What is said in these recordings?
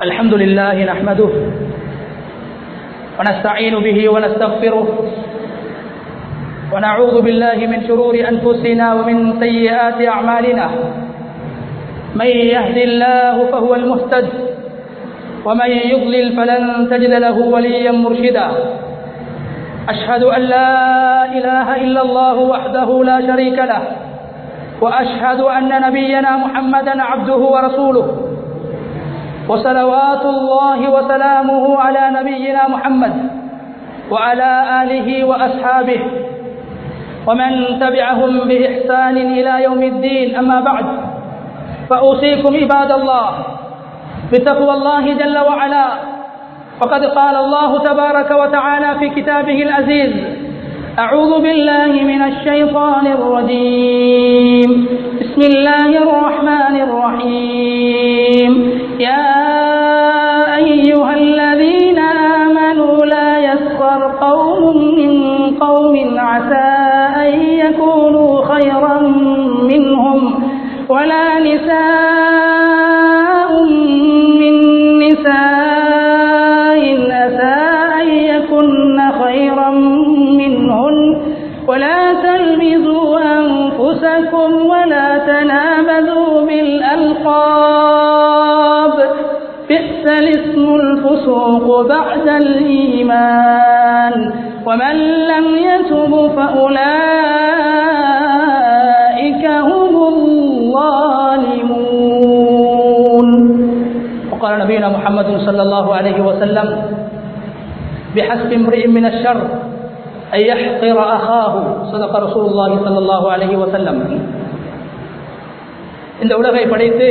الحمد لله نحمده ونستعين به ونستغفره ونعوذ بالله من شرور أنفسنا ومن سيئات أعمالنا من يهد الله فهو المهتد ومن يضلل فلن تجد له وليا مرشدا أشهد أن لا إله إلا الله وحده لا شريك له وأشهد أن نبينا محمدا عبده ورسوله وصلوات الله وسلامه على نبينا محمد وعلى آله وأصحابه ومن تبعهم بإحسان إلى يوم الدين أما بعد فأوصيكم عباد الله بتقوى الله جل وعلا فقد قال الله تبارك وتعالى في كتابه العزيز أعوذ بالله من الشيطان الرجيم بسم الله الرحمن الرحيم يا أيها الذين آمنوا لا يسخر قوم من قوم عسى أن يكونوا خيرا منهم ولا نساء من نساء أسى أن يكن خيرا منهن ولا تلمزوا أنفسكم ولا تنابذوا بالألقاب بئس الاسم الفسوق بعد الإيمان ومن لم يتب فأولئك هم الظالمون وقال نبينا محمد صلى الله عليه وسلم بحسب امرئ من الشر أن يحقر أخاه صدق رسول الله صلى الله عليه وسلم இந்த உலகை படைத்து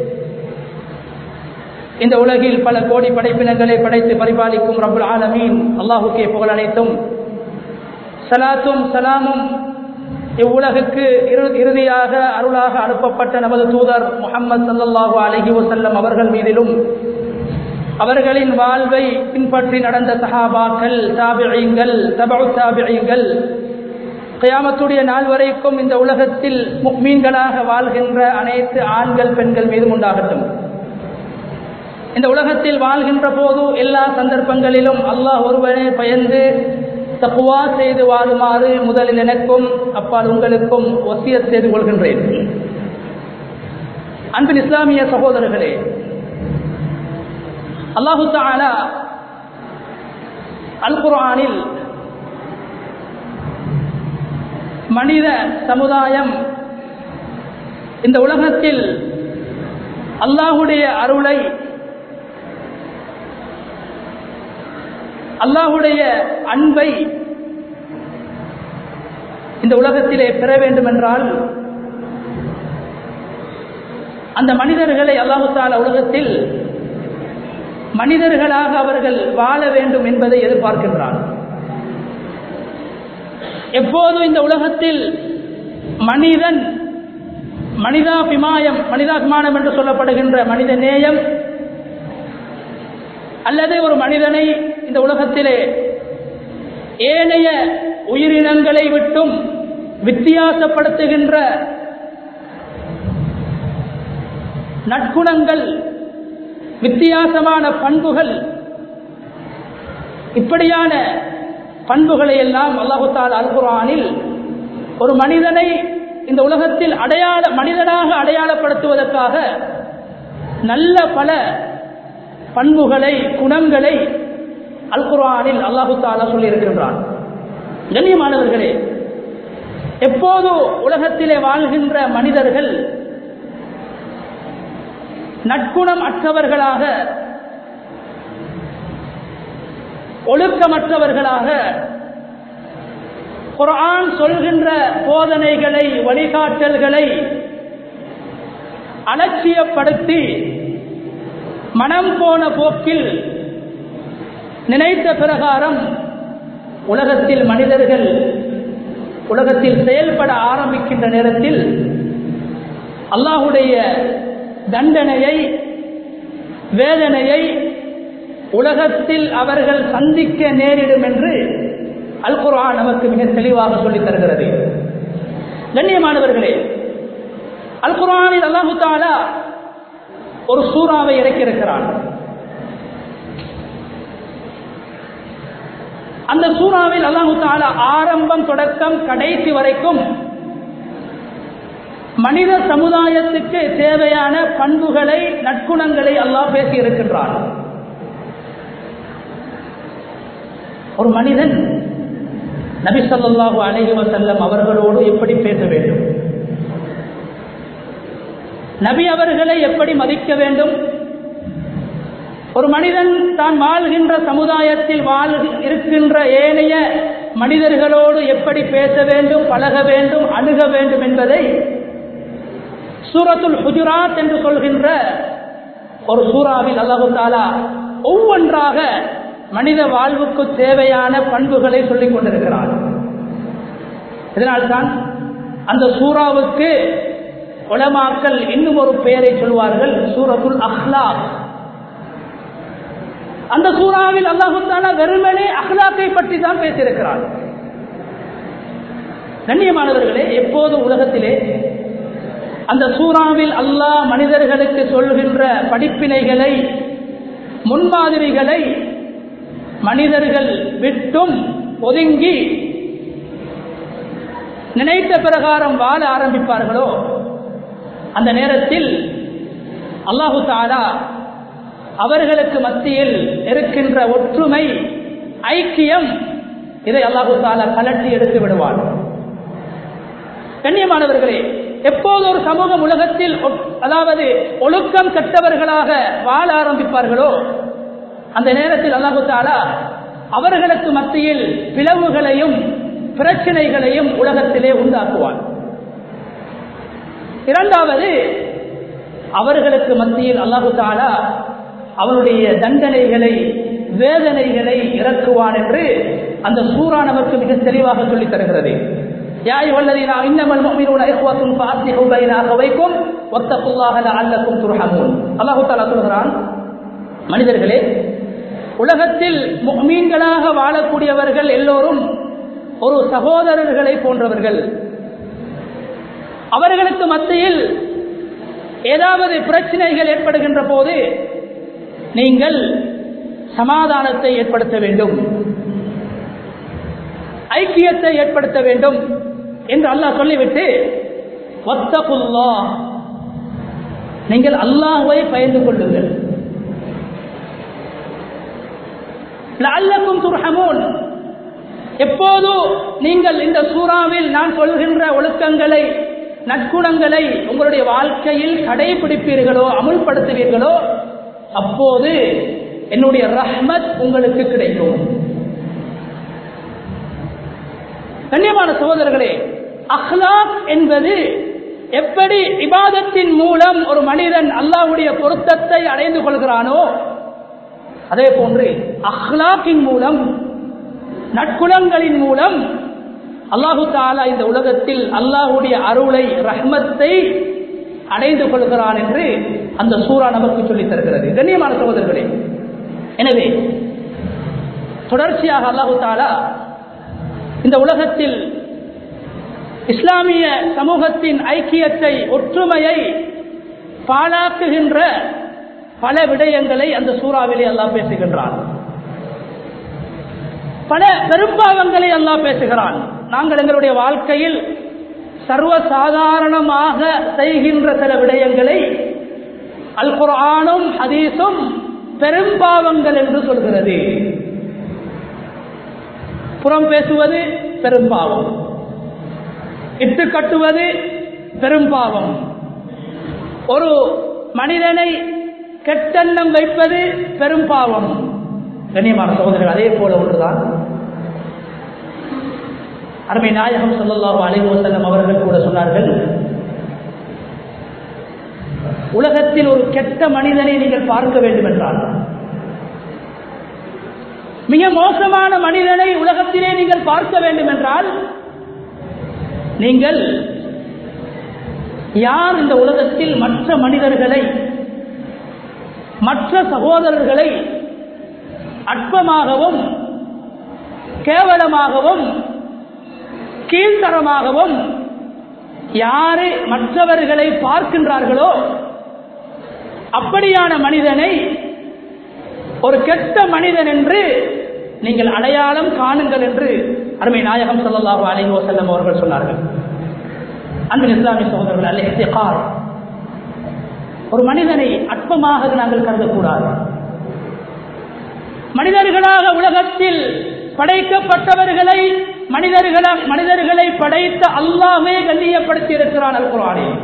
இந்த உலகில் பல கோடி படைப்பினங்களை படைத்து பரிபாலிக்கும் ரபுல் ஆலமீன் அல்லாஹுக்கே புகழ் அனைத்தும் சலாத்தும் சலாமும் இவ்வுலகுக்கு இறுதியாக அருளாக அனுப்பப்பட்ட நமது தூதர் முகமது சல்லாஹூ அலஹி வசல்லம் அவர்கள் மீதிலும் அவர்களின் வாழ்வை பின்பற்றி நடந்த சஹாபாக்கள் தாபிழிங்கள் தபு தாபிழிங்கள் கயாமத்துடைய நாள் வரைக்கும் இந்த உலகத்தில் மீன்களாக வாழ்கின்ற அனைத்து ஆண்கள் பெண்கள் மீதும் உண்டாகட்டும் இந்த உலகத்தில் வாழ்கின்ற போது எல்லா சந்தர்ப்பங்களிலும் அல்லாஹ் ஒருவனே பயந்து தப்புவா செய்து வாழுமாறு முதலில் எனக்கும் அப்பால் உங்களுக்கும் ஒசிய செய்து கொள்கின்றேன் அன்பின் இஸ்லாமிய சகோதரர்களே அல்லாஹு தாலா அல் குர்ஆனில் மனித சமுதாயம் இந்த உலகத்தில் அல்லாஹுடைய அருளை அல்லாஹுடைய அன்பை இந்த உலகத்திலே பெற வேண்டும் என்றால் அந்த மனிதர்களை அல்லாஹு தால உலகத்தில் மனிதர்களாக அவர்கள் வாழ வேண்டும் என்பதை எதிர்பார்க்கின்றான் எப்போது இந்த உலகத்தில் மனிதன் மனிதாபிமாயம் மனிதாபிமானம் என்று சொல்லப்படுகின்ற மனித நேயம் அல்லது ஒரு மனிதனை இந்த உலகத்திலே ஏனைய உயிரினங்களை விட்டும் வித்தியாசப்படுத்துகின்ற நற்குணங்கள் வித்தியாசமான பண்புகள் இப்படியான பண்புகளை எல்லாம் அல்லாஹுத்தால் அல்குரானில் ஒரு மனிதனை இந்த உலகத்தில் அடையாள மனிதனாக அடையாளப்படுத்துவதற்காக நல்ல பல பண்புகளை குணங்களை அல் குர்ஆனில் அல்லாஹு தாலா சொல்லியிருக்கின்றான் கண்ணியமானவர்களே எப்போது உலகத்திலே வாழ்கின்ற மனிதர்கள் நற்குணம் அற்றவர்களாக ஒழுக்கமற்றவர்களாக குரான் சொல்கின்ற போதனைகளை வழிகாட்டல்களை அலட்சியப்படுத்தி மனம் போன போக்கில் நினைத்த பிரகாரம் உலகத்தில் மனிதர்கள் உலகத்தில் செயல்பட ஆரம்பிக்கின்ற நேரத்தில் அல்லாஹுடைய தண்டனையை வேதனையை உலகத்தில் அவர்கள் சந்திக்க நேரிடும் என்று அல் குர்ஆன் நமக்கு மிக தெளிவாக சொல்லித் தருகிறது கண்ணியமானவர்களே அல் குர்ஆனில் அல்லாஹு தாலா ஒரு சூறாவை இறக்கியிருக்கிறான் அந்த சூறாவில் அல்லாஹு தாலா ஆரம்பம் தொடக்கம் கடைசி வரைக்கும் மனித சமுதாயத்துக்கு தேவையான பண்புகளை நற்குணங்களை அல்லாஹ் பேசி இருக்கின்றான் ஒரு மனிதன் நபி ஸல்லல்லாஹு அலைஹி வஸல்லம் அவர்களோடு எப்படி பேச வேண்டும் நபி அவர்களை எப்படி மதிக்க வேண்டும் ஒரு மனிதன் தான் வாழ்கின்ற சமுதாயத்தில் வாழ் இருக்கின்ற ஏனைய மனிதர்களோடு எப்படி பேச வேண்டும் பழக வேண்டும் அணுக வேண்டும் என்பதை சூரத்துல் ஹுஜுராத் என்று சொல்கின்ற ஒரு சூறாவில் அல்லாஹு தாலா ஒவ்வொன்றாக மனித வாழ்வுக்கு தேவையான பண்புகளை சொல்லிக் கொண்டிருக்கிறார் இதனால்தான் அந்த சூறாவுக்கு உலமாக்கள் இன்னும் ஒரு பெயரை சொல்வார்கள் சூரத்துல் அஹ்லாக் அந்த சூறாவில் அல்லாஹு தாலா வெறுமனே அஹ்லாக்கை பற்றி தான் பேசியிருக்கிறார் கண்ணியமானவர்களே எப்போது உலகத்திலே அந்த சூறாவில் அல்லாஹ் மனிதர்களுக்கு சொல்கின்ற படிப்பினைகளை முன்மாதிரிகளை மனிதர்கள் விட்டும் ஒதுங்கி நினைத்த பிரகாரம் வாழ ஆரம்பிப்பார்களோ அந்த நேரத்தில் அல்லாஹு தாலா அவர்களுக்கு மத்தியில் இருக்கின்ற ஒற்றுமை ஐக்கியம் இதை அல்லாஹு தாலா கலட்டி எடுத்து விடுவார் கண்ணியமானவர்களே எப்போது ஒரு சமூகம் உலகத்தில் அதாவது ஒழுக்கம் கெட்டவர்களாக வாழ ஆரம்பிப்பார்களோ அந்த நேரத்தில் அல்லாஹு தாலா அவர்களுக்கு மத்தியில் பிளவுகளையும் பிரச்சனைகளையும் உலகத்திலே உண்டாக்குவார் இரண்டாவது அவர்களுக்கு மத்தியில் அல்லாஹு தாலா அவனுடைய தண்டனைகளை வேதனைகளை இறக்குவான் என்று அந்த சூறா நமக்கு மிக தெளிவாக சொல்லித் தருகிறது يا أيها الذين إنما المؤمنون إخوة فأصلحوا بين أخويكم واتقوا الله لعلكم ترحمون الله تعالى சொல்கிறான் மனிதர்களே உலகத்தில் மீன்களாக வாழக்கூடியவர்கள் எல்லோரும் ஒரு சகோதரர்களை போன்றவர்கள் அவர்களுக்கு மத்தியில் ஏதாவது பிரச்சனைகள் ஏற்படுகின்ற போது நீங்கள் சமாதானத்தை ஏற்படுத்த வேண்டும் ஐக்கியத்தை ஏற்படுத்த வேண்டும் என்று அல்லாஹ் சொல்லிவிட்டு வத்தகுல்லா நீங்கள் அல்லாஹுவை பயந்து கொள்ளுங்கள் லஅல்லக்கும் துர்ஹமூன் எப்போது நீங்கள் இந்த சூறாவில் நான் சொல்கின்ற ஒழுக்கங்களை நற்குணங்களை உங்களுடைய வாழ்க்கையில் கடைபிடிப்பீர்களோ அமுல்படுத்துவீர்களோ அப்போது என்னுடைய ரஹ்மத் உங்களுக்கு கிடைக்கும் கண்ணியமான சகோதரர்களே அஹ்லாக் என்பது எப்படி இபாதத்தின் மூலம் ஒரு மனிதன் அல்லாஹ்வுடைய பொருத்தத்தை அடைந்து கொள்கிறானோ அதே போன்று அஹ்லாக்கின் மூலம் நற்குணங்களின் மூலம் அல்லாஹு தாலா இந்த உலகத்தில் அல்லாஹுடைய அருளை ரஹ்மத்தை அடைந்து கொள்கிறான் என்று அந்த சூறா நமக்கு சொல்லித் தருகிறது கண்ணியமான சகோதரர்களே எனவே தொடர்ச்சியாக அல்லாஹு தாலா இந்த உலகத்தில் இஸ்லாமிய சமூகத்தின் ஐக்கியத்தை ஒற்றுமையை பாழாக்குகின்ற பல விடயங்களை அந்த சூறாவிலே அல்லாஹ் பேசுகின்றான் பல பெரும்பாவங்களை அல்லாஹ் பேசுகிறான் நாங்கள் எங்களுடைய வாழ்க்கையில் சர்வசாதாரணமாக செய்கின்ற சில விடயங்களை அல் குர்ஆனும் ஹதீஸும் பெரும்பாவங்கள் என்று சொல்கிறது புறம் பேசுவது பெரும்பாவம் இட்டு கட்டுவது பெரும்பாவம் ஒரு மனிதனை கெட்டெண்ணம் வைப்பது பெரும்பாவம் கண்ணியமான சகோதரர்கள் அதே போல ஒன்றுதான் அருமை நாயகம் சொல்லல்லாஹு அலைஹி வஸல்லம் அவர்கள் கூட சொன்னார்கள் உலகத்தில் ஒரு கெட்ட மனிதனை நீங்கள் பார்க்க வேண்டும் என்றால் மிக மோசமான மனிதனை உலகத்திலே நீங்கள் பார்க்க வேண்டும் என்றால் நீங்கள் யார் இந்த உலகத்தில் மற்ற மனிதர்களை மற்ற சகோதரர்களை அற்பமாகவும் கேவலமாகவும் கீழ்த்தரமாகவும் யாரு மற்றவர்களை பார்க்கின்றார்களோ அப்படியான மனிதனை ஒரு கெட்ட மனிதன் என்று நீங்கள் அடையாளம் காணுங்கள் என்று அருமை நாயகம் ஸல்லல்லாஹு அலைஹி வஸல்லம் அவர்கள் சொன்னார்கள் அன்பின் இஸ்லாமிய சகோதரர்கள் அல்ல இஸ்திகார் ஒரு மனிதனை அற்பமாக நாங்கள் கருதக்கூடாது மனிதர்களாக உலகத்தில் படைக்கப்பட்டவர்களை மனிதர்கள மனிதர்களை படைத்த அல்லாமே கண்ணியப்படுத்தி இருக்கிறான் அல் குரானில்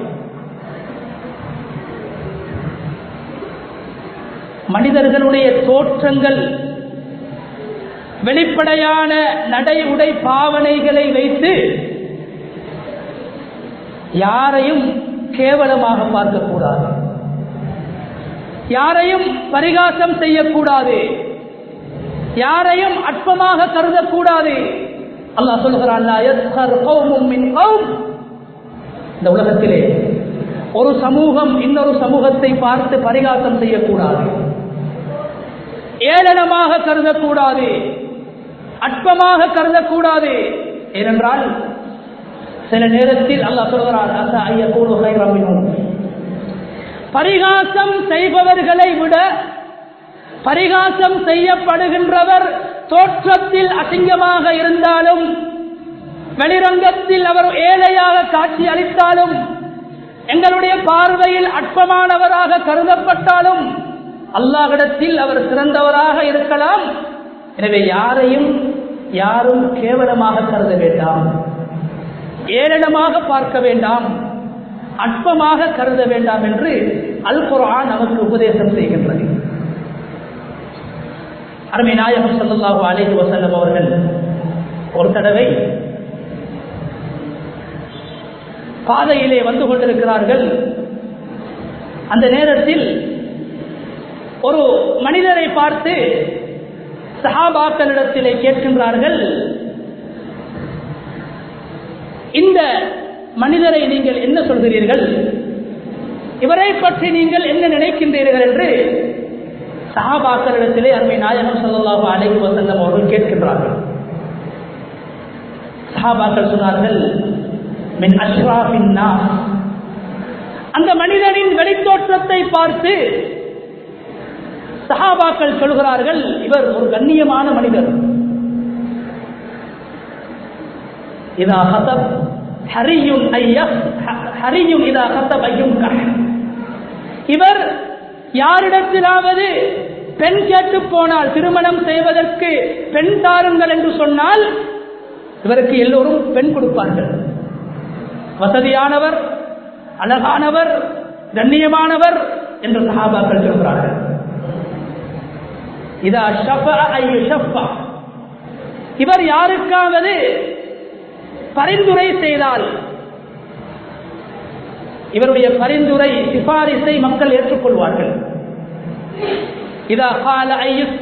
மனிதர்களுடைய தோற்றங்கள் வெளிப்படையான நடை உடை பாவனைகளை வைத்து யாரையும் கேவலமாக பார்க்கக்கூடாது யாரையும் பரிகாசம் செய்யக்கூடாது யாரையும் அற்பமாக கருதக்கூடாது அல்லாஹ் சொல்கிறான் இந்த உலகத்திலே ஒரு சமூகம் இன்னொரு சமூகத்தை பார்த்து பரிகாசம் செய்யக்கூடாது ஏளனமாக கருதக்கூடாது அற்பமாக கருதக்கூடாது ஏனென்றால் சில நேரத்தில் அல்லாஹ் சொல்கிறார் பரிகாசம் செய்பவர்களை விட பரிகாசம் செய்யப்படுகின்றவர் தோற்றத்தில் அசிங்கமாக இருந்தாலும் வெளிரங்கத்தில் அவர் ஏழையாக காட்சி அளித்தாலும் எங்களுடைய பார்வையில் அற்பமானவராக கருதப்பட்டாலும் அல்லாஹிடத்தில் அவர் சிறந்தவராக இருக்கலாம் எனவே யாரையும் யாரும் கேவலமாக கருத வேண்டாம் ஏளனமாக பார்க்க வேண்டாம் அற்பமாக கருத வேண்டாம் என்று அல் குரான் நமக்கு உபதேசம் செய்கின்றது அருமை நாயகம் சல்லாஹூ அலேஹி வசல்லம் அவர்கள் ஒரு தடவை பாதையிலே வந்து கொண்டிருக்கிறார்கள் அந்த நேரத்தில் ஒரு மனிதரை பார்த்து சஹாபாக்களிடத்திலே கேட்கின்றார்கள் இந்த மனிதரை நீங்கள் என்ன சொல்கிறீர்கள் இவரை பற்றி நீங்கள் என்ன நினைக்கின்றீர்கள் என்று சஹாபாக்களிடத்திலே அருமை நாயகம் சொல்லலாக அழைக்கு வசல்லம் அவர்கள் கேட்கின்றார்கள் சஹாபாக்கள் சொன்னார்கள் மின் அஷ்ராஃபின் அந்த மனிதனின் வெளித்தோற்றத்தை பார்த்து சஹாபாக்கள் சொல்கிறார்கள் இவர் ஒரு கண்ணியமான மனிதர் இதா ஹசப் ஹரியும் ஹரியும் இதா ஹசப் ஐயும் இவர் யாரிடத்திலாவது பெண் கேட்டு போனால் திருமணம் செய்வதற்கு பெண் தாருங்கள் என்று சொன்னால் இவருக்கு எல்லோரும் பெண் கொடுப்பார்கள் வசதியானவர் அழகானவர் கண்ணியமானவர் என்று சஹாபாக்கள் சொல்கிறார்கள் இதா ஷஃபா இவர் யாருக்காவது பரிந்துரை செய்தால் இவருடைய பரிந்துரை சிபாரிசை மக்கள் ஏற்றுக்கொள்வார்கள் இதா கால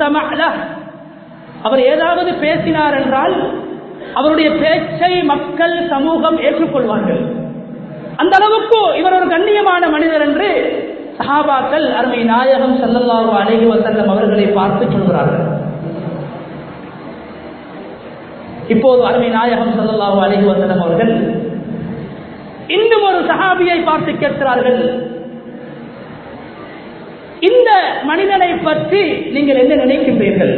அவர் ஏதாவது பேசினார் என்றால் அவருடைய பேச்சை மக்கள் சமூகம் ஏற்றுக்கொள்வார்கள் அந்த அளவுக்கு இவர் ஒரு கண்ணியமான மனிதர் என்று சஹாபாக்கள் அருமை நாயகம் சல்லல்லாஹு அலைஹி வசல்லம் அவர்களை பார்த்து சொல்கிறார்கள் இப்போது அருமை நாயகம் சல்லல்லாஹு அலைஹி வசல்லம் அவர்கள் இன்னும் ஒரு சஹாபியை பார்த்து கேட்கிறார்கள் இந்த மனிதனை பற்றி நீங்கள் என்ன நினைக்கின்றீர்கள்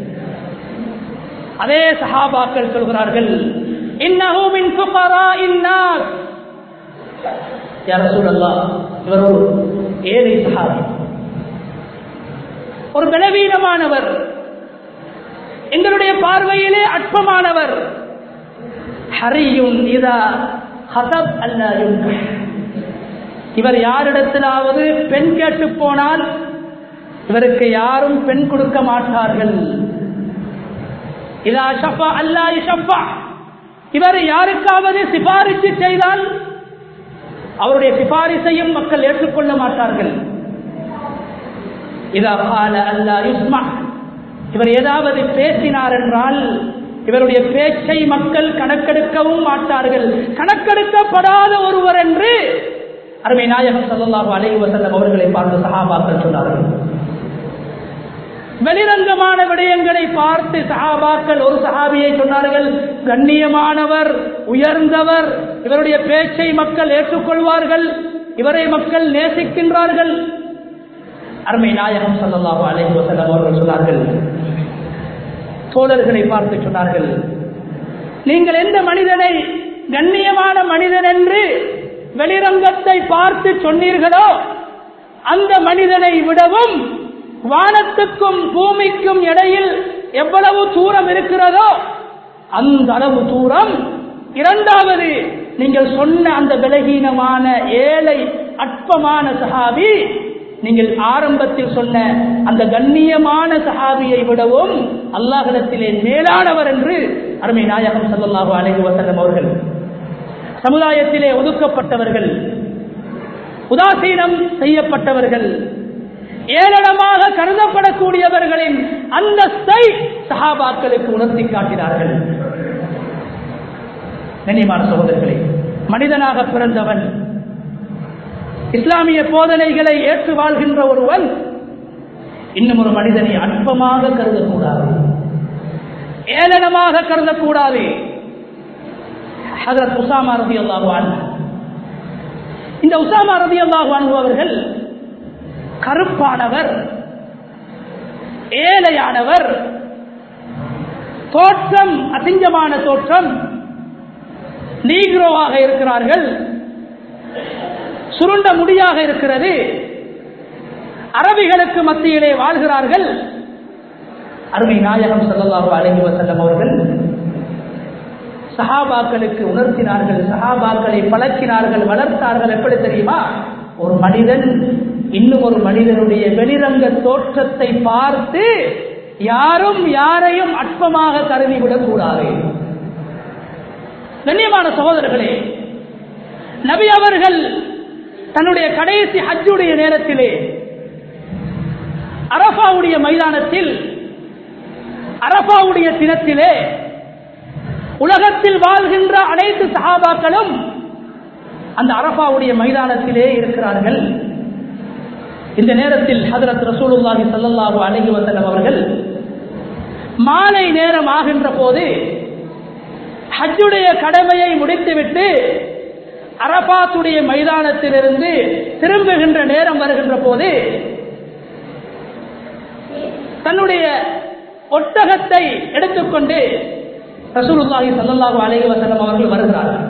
அதே சஹாபாக்கள் சொல்கிறார்கள் இன்னஹூமின் சுகரா இன்னாஸ் யார சூழல்லா இவர் ஒரு ஏழை சஹாபி ஒரு பலவீனமானவர் எங்களுடைய பார்வையிலே அற்பமானவர் ஹரியும் இதா ஹசப் அல்ல இவர் யாரிடத்திலாவது பெண் கேட்டு போனால் இவருக்கு யாரும் பெண் கொடுக்க மாட்டார்கள் இதா ஷஃபா அல்லா ஷஃபா இவர் யாருக்காவது சிபாரிசு செய்தால் அவருடைய சிபாரிசையும் மக்கள் ஏற்றுக்கொள்ள மாட்டார்கள் இதா கால அல்லா யுஸ்மா இவர் ஏதாவது பேசினார் என்றால் இவருடைய பேச்சை மக்கள் கணக்கெடுக்கவும் மாட்டார்கள் கணக்கெடுக்கப்படாத ஒருவர் என்று அருமை நாயகம் சல்லாஹு அலைஹி வசல்லம் அவர்களை பார்த்து சஹாபாக்கள் சொன்னார்கள் வெளிரங்கமான விடயங்களை பார்த்து சஹாபாக்கள் ஒரு சஹாபியை சொன்னார்கள் கண்ணியமானவர் உயர்ந்தவர் இவருடைய பேச்சை மக்கள் ஏற்றுக்கொள்வார்கள் இவரை மக்கள் நேசிக்கின்றார்கள் அருமை நாயகம் சல்லாஹு அலைஹி வசல்லம் அவர்கள் சொன்னார்கள் தோழர்களை பார்த்து சொன்னார்கள் நீங்கள் எந்த மனிதனை கண்ணியமான மனிதன் என்று வெளிரங்கத்தை பார்த்து சொன்னீர்களோ அந்த மனிதனை விடவும் வானத்துக்கும் பூமிக்கும் இடையில் எவ்வளவு தூரம் இருக்கிறதோ அந்த அளவு தூரம் இரண்டாவது நீங்கள் சொன்ன அந்த பலகீனமான ஏழை அற்பமான சஹாபி நீங்கள் ஆரம்பத்தில் சொன்ன அந்த கண்ணியமான சஹாபியை விடவும் அல்லாஹிடத்திலே மேலானவர் என்று அருமை நாயகம் சல்லல்லாஹு அலைஹி வஸல்லம் அவர்கள் சமுதாயத்திலே ஒதுக்கப்பட்டவர்கள் உதாசீனம் செய்யப்பட்டவர்கள் ஏளனமாக கருதப்படக்கூடியவர்களின் அந்தஸ்தை சஹாபாக்களுக்கு உணர்த்தி காட்டினார்கள் கண்ணியமான சகோதரர்களே மனிதனாக பிறந்தவன் இஸ்லாமிய போதனைகளை ஏற்று வாழ்கின்ற ஒருவன் இன்னும் ஒரு மனிதனை அற்பமாக கருதக்கூடாது ஏளனமாக கருதக்கூடாது ஹதரத் உசாமா ரதி அல்லாஹுவான் இந்த உசாமா ரதி அல்லாஹுவான் அவர்கள் கருப்பானவர் ஏழையானவர் தோற்றம் அசிங்கமான தோற்றம் நீக்ரோவாக இருக்கிறார்கள் சுருண்ட முடியாக இருக்கிறது அரபிகளுக்கு மத்தியிலே வாழ்கிறார்கள் அருமை நாயகம் சல்லல்லாஹு அலைஹி வஸல்லம் அவர்கள் சஹாபாக்களுக்கு உணர்த்தினார்கள் சஹாபாக்களை பழக்கினார்கள் வளர்த்தார்கள் எப்படி தெரியுமா ஒரு மனிதன் இன்னும் ஒரு மனிதனுடைய வெளிரங்க தோற்றத்தை பார்த்து யாரும் யாரையும் அற்பமாக கருதிவிடக் கூடாது கண்ணியமான சகோதரர்களே நபி அவர்கள் தன்னுடைய கடைசி ஹஜ்ஜுடைய நேரத்திலே அரபாவுடைய மைதானத்தில் அரபாவுடைய தினத்திலே உலகத்தில் வாழ்கின்ற அனைத்து சகாபாக்களும் அந்த அரபாவுடைய மைதானத்திலே இருக்கிறார்கள் இந்த நேரத்தில் ஹதரத் ரசூலுல்லாஹி ஸல்லல்லாஹு அலைஹி வஸல்லம் அவர்கள் மாலை நேரம் ஆகின்ற போது ஹஜ்ஜுடைய கடமையை முடித்துவிட்டு அரபாத்துடைய மைதானத்திலிருந்து திரும்புகின்ற நேரம் வருகின்ற போது தன்னுடைய ஒட்டகத்தை எடுத்துக்கொண்டு ரசூலுல்லாஹி ஸல்லல்லாஹு அலைஹி வஸல்லம் அவர்கள் வருகிறார்கள்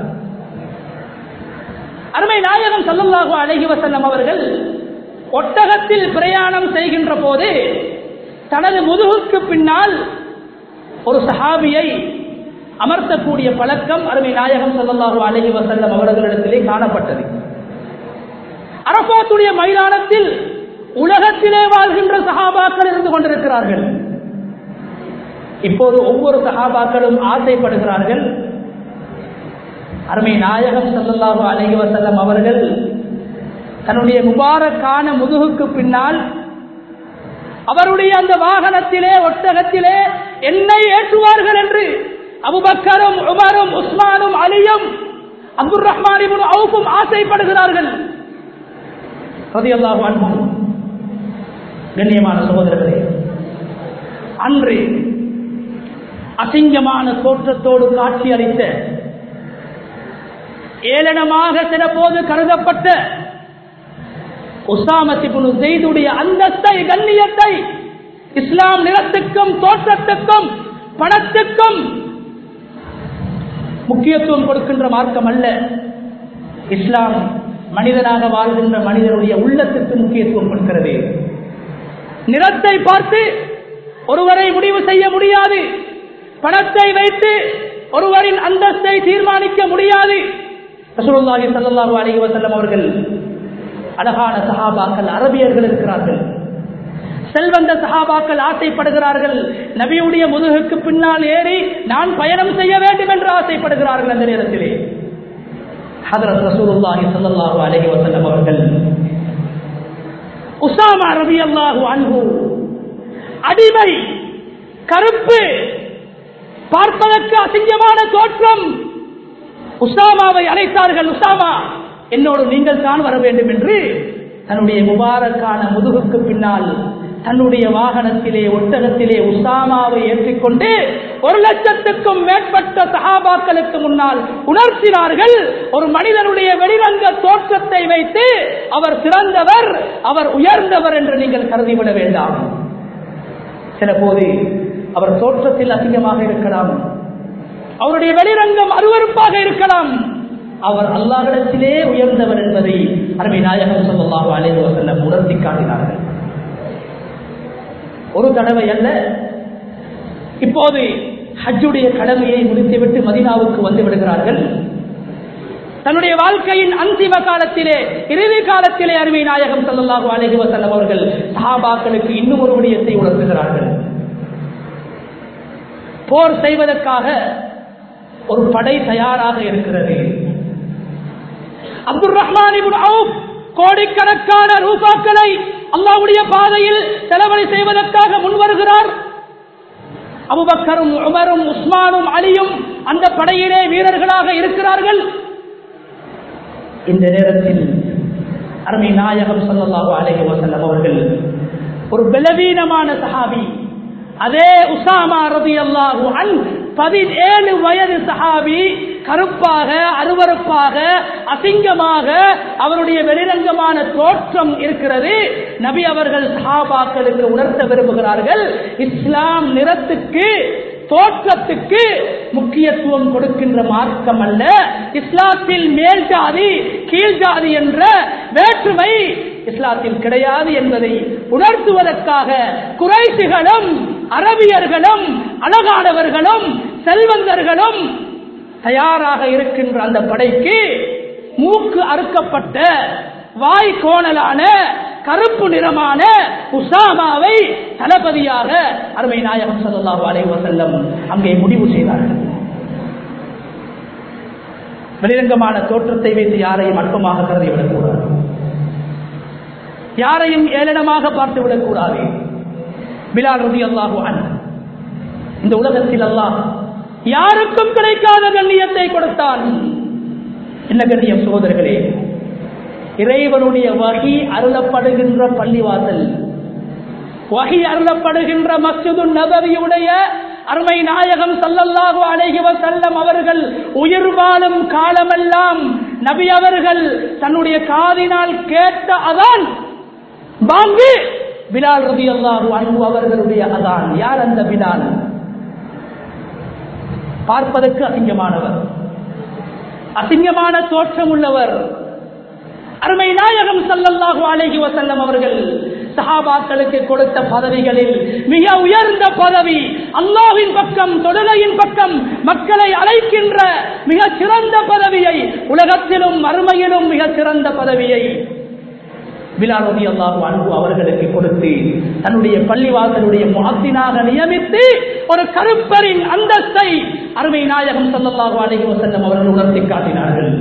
அருமை நாயகம் ஸல்லல்லாஹு அலைஹி வஸல்லம் அவர்கள் ஒட்டகத்தில் பிரயாணம் செய்கின்ற போது தனது முதுகுக்கு பின்னால் ஒரு சஹாபியை அமர்த்தக்கூடிய பழக்கம் அருமை நாயகம் ஸல்லல்லாஹு அலைஹி வஸல்லம் அவர்களிடத்திலே காணப்பட்டது அரபாத்துடைய மைதானத்தில் உலகத்திலே வாழ்கின்ற சஹாபாக்கள் இருந்து கொண்டிருக்கிறார்கள் இப்போது ஒவ்வொரு சஹாபாக்களும் ஆசைப்படுகிறார்கள் அருமை நாயகம் ஸல்லல்லாஹு அலைஹி வஸல்லம் அவர்கள் தன்னுடைய முபாரக்கான முதுகுக்கு பின்னால் அவருடைய அந்த வாகனத்திலே ஒட்டகத்திலே என்னை ஏற்றுவார்கள் என்று அபுபக்கரும் உமரும் உஸ்மானும் அலியும் அப்துல் ரஹ்மான் அவுப்பும் ஆசைப்படுகிறார்கள் ரதியல்லாஹு அன்ஹு கண்ணியமான சகோதரர்களே அன்று அசிங்கமான தோற்றத்தோடு காட்சி அளித்த ஏளனமாக சில போது கருதப்பட்ட உசாமத்திபுனு செய்துடைய அந்தஸ்தை கண்ணியத்தை இஸ்லாம் நிறத்துக்கும் தோற்றத்துக்கும் பணத்துக்கும் முக்கியத்துவம் கொடுக்கின்ற மார்க்கம் அல்ல இஸ்லாம் மனிதனாக வாழ்கின்ற மனிதனுடைய உள்ளத்துக்கு முக்கியத்துவம் கொடுக்கிறது நிறத்தை பார்த்து ஒருவரை முடிவு செய்ய முடியாது பணத்தை வைத்து ஒருவரின் அந்தஸ்தை தீர்மானிக்க முடியாது ரசூலுல்லாஹி ஸல்லல்லாஹு அலைஹி வஸல்லம் அவர்கள் அழகான சஹாபாக்கள் அரபியர்கள் இருக்கிறார்கள் செல்வந்த சஹாபாக்கள் ஆசைப்படுகிறார்கள் நபியுடைய முதுகுக்கு பின்னால் ஏறி நான் பயணம் செய்ய வேண்டும் என்று ஆசைப்படுகிறார்கள் அந்த நேரத்திலே ஹதரத் ரசூலுல்லாஹி ஸல்லல்லாஹு அலைஹி வஸல்லம் அவர்கள் உசாமா ரலியல்லாஹு அன்ஹு அடிமை கருப்பு பார்ப்பதற்கு அசிங்கமான தோற்றம் உசாமாவை அழைத்தார்கள் உசாமா என்னோடு நீங்கள் தான் வர வேண்டும் என்று தன்னுடைய முபாரக்கான முதுகுக்கு பின்னால் தன்னுடைய வாகனத்திலே ஒட்டகத்திலே உசாமாவை ஏற்றிக்கொண்டு ஒரு லட்சத்துக்கும் மேற்பட்ட சகாபாக்களுக்கு முன்னால் உணர்த்தினார்கள் ஒரு மனிதனுடைய வெளிரங்க தோற்றத்தை வைத்து அவர் சிறந்தவர் அவர் உயர்ந்தவர் என்று நீங்கள் கருதிவிட வேண்டாம் சில போது அவர் தோற்றத்தில் அசிங்கமாக இருக்கலாம் அவருடைய வெளிரங்கம் அருவருப்பாக இருக்கலாம் அவர் அல்லாஹிடத்திலே உயர்ந்தவர் என்பதை அருமை நாயகம் சொல்லலாம் அலைஹி வஸல்லம் உணர்த்தி காட்டினார்கள் ஒரு தடவை அல்ல இப்போது ஹஜ்ஜுடைய கடமையை முடித்துவிட்டு மதினாவுக்கு வந்து விடுகிறார்கள் தன்னுடைய வாழ்க்கையின் அந்திம காலத்திலே இறுதி காலத்திலே அருமை நாயகம் சல்லல்லாஹு அலைஹி வஸல்லம் அவர்கள் சஹாபாக்களுக்கு இன்னும் ஒரு விடயத்தை உணர்த்துகிறார்கள் போர் செய்வதற்காக ஒரு படை தயாராக இருக்கிறது அப்துல் ரஹ்மான் இப்னு அவுப் கோடிக்கணக்கான ரூபாக்களை அல்லாஹ்வுடைய பாதையில் செலவழி செய்வதற்காக முன்வருகிறார் அபுபக்கரும் உமரும் உஸ்மானும் அலியும் அந்த படையிலே வீரர்களாக இருக்கிறார்கள் இந்த நேரத்தில் அருமை நாயகம் ஸல்லல்லாஹு அலைஹி வஸல்லம் அவர்கள் ஒரு பலவீனமான சஹாபி அதே உசாமா ரலியல்லாஹு அன் பதினேழு வயது சஹாபி கருப்பாக அருவருப்பாக அசிங்கமாக அவருடைய வெளிரங்கமான தோற்றம் இருக்கிறது நபி அவர்கள் சஹாபாக்களுக்கு உணர்த்த விரும்புகிறார்கள் இஸ்லாம் நிறத்துக்கு தோற்றத்துக்கு முக்கியத்துவம் கொடுக்கின்ற மார்க்கம் அல்ல இஸ்லாத்தில் மேல் ஜாதி கீழ் ஜாதி என்ற வேற்றுமை இஸ்லாத்தில் கிடையாது என்பதை உணர்த்துவதற்காக குறைசிகளும் அரபியர்களும் அழகானவர்களும் செல்வந்தர்களும் தயாராக இருக்கின்ற அந்த படைக்கு மூக்கு அறுக்கப்பட்ட வாய் கோணலான கருப்பு நிறமான உசாமாவை தளபதியாக அருமை நாயகம் ஸல்லல்லாஹு அலைஹி வஸல்லம் அங்கே முடிவு செய்தார்கள் வெளிரங்கமான தோற்றத்தை வைத்து யாரையும் அற்பமாக கருதி விடக்கூடாது யாரையும் ஏளனமாக பார்த்து விடக்கூடாது பிலால் ரதி அல்லாஹு இந்த உலகத்தில் அல்லாஹ் யாருக்கும் கிடைக்காத கண்ணியத்தை கொடுத்தான் என்ன கண்ணியம் சகோதரர்களே இறைவனுடைய வகி அருளப்படுகின்ற பள்ளிவாசல் வகி அருளப்படுகின்ற மஸ்ஜிது நபவியுடைய அருமை நாயகம் சல்லல்லாஹு அலைஹி வஸல்லம் அவர்கள் உயிர் வாழும் காலமெல்லாம் நபி அவர்கள் தன்னுடைய காதினால் கேட்ட அதான் பாங்கு பிலால் ரபி அல்லாஹு அன்பு அவர்களுடைய அதான் யார் அந்த பிலால் பார்ப்பதற்கு அசிங்கமானவர் அசிங்கமான தோற்றம் உள்ளவர் அருமை நாயகம் சல்லல்லாஹு அலைஹி வசல்லம் அவர்கள் சஹாபாக்களுக்கு கொடுத்த பதவிகளில் மிக உயர்ந்த பதவி அல்லாஹ்வின் பக்கம் தொடுகையின் பக்கம் மக்களை அழைக்கின்ற மிக சிறந்த பதவியை உலகத்திலும் மறுமையிலும் மிக சிறந்த பதவியை பிலால் ரதி அல்லாஹு அன்பு அவர்களுக்கு கொடுத்து தன்னுடைய பள்ளிவாசலுடைய முகத்தினாக நியமித்து ஒரு கருப்பரின் அந்தஸ்தை அருமை நாயகம் சல்லல்லாஹு அலைஹி வஸல்லம் அவர்கள் உணர்த்தி காட்டினார்கள்